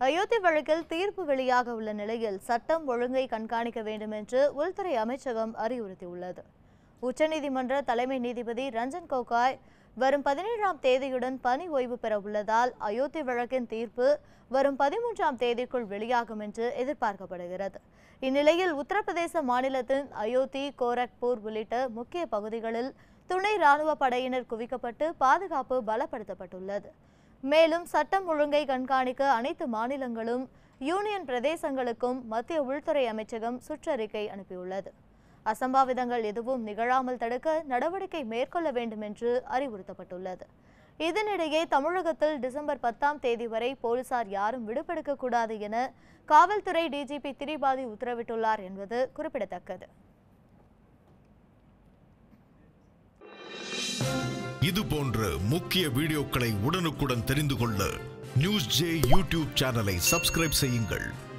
அயோத்தி வழக்கில் தீர்ப்பு வெளியாக உள்ள நிலையில் சட்டம் ஒழுங்கை கண்காணிக்க வேண்டும் என்று உள்துறை அமைச்சகம் அறிவுறுத்தியுள்ளது உச்சநீதிமன்ற தலைமை நீதிபதி ரஞ்சன் கோகாய் வரும் பதினேழாம் தேதியுடன் பணி ஓய்வு பெற உள்ளதால் அயோத்தி வழக்கின் தீர்ப்பு வரும் பதிமூன்றாம் தேதிக்குள் வெளியாகும் என்று எதிர்பார்க்கப்படுகிறது இந்நிலையில் உத்தரப்பிரதேச மாநிலத்தின் அயோத்தி கோரக்பூர் உள்ளிட்ட முக்கிய பகுதிகளில் துணை ராணுவ படையினர் குவிக்கப்பட்டு பாதுகாப்பு பலப்படுத்தப்பட்டுள்ளது மேலும் சட்டம் ஒழுங்கை கண்காணிக்க அனைத்து மாநிலங்களும் யூனியன் பிரதேசங்களுக்கும் மத்திய உள்துறை அமைச்சகம் சுற்றறிக்கை அனுப்பியுள்ளது அசம்பாவிதங்கள் எதுவும் நிகழாமல் தடுக்க நடவடிக்கை மேற்கொள்ள வேண்டும் என்று அறிவுறுத்தப்பட்டுள்ளது இதனிடையே தமிழகத்தில் டிசம்பர் பத்தாம் தேதி வரை போலீசார் யாரும் விடுபெடுக்க கூடாது என காவல்துறை டிஜிபி திரிபாதி உத்தரவிட்டுள்ளார் என்பது குறிப்பிடத்தக்கது இது போன்ற முக்கிய வீடியோக்களை உடனுக்குடன் தெரிந்து கொள்ள நியூஸ் ஜே யூடியூப் சேனலை சப்ஸ்கிரைப் செய்யுங்கள்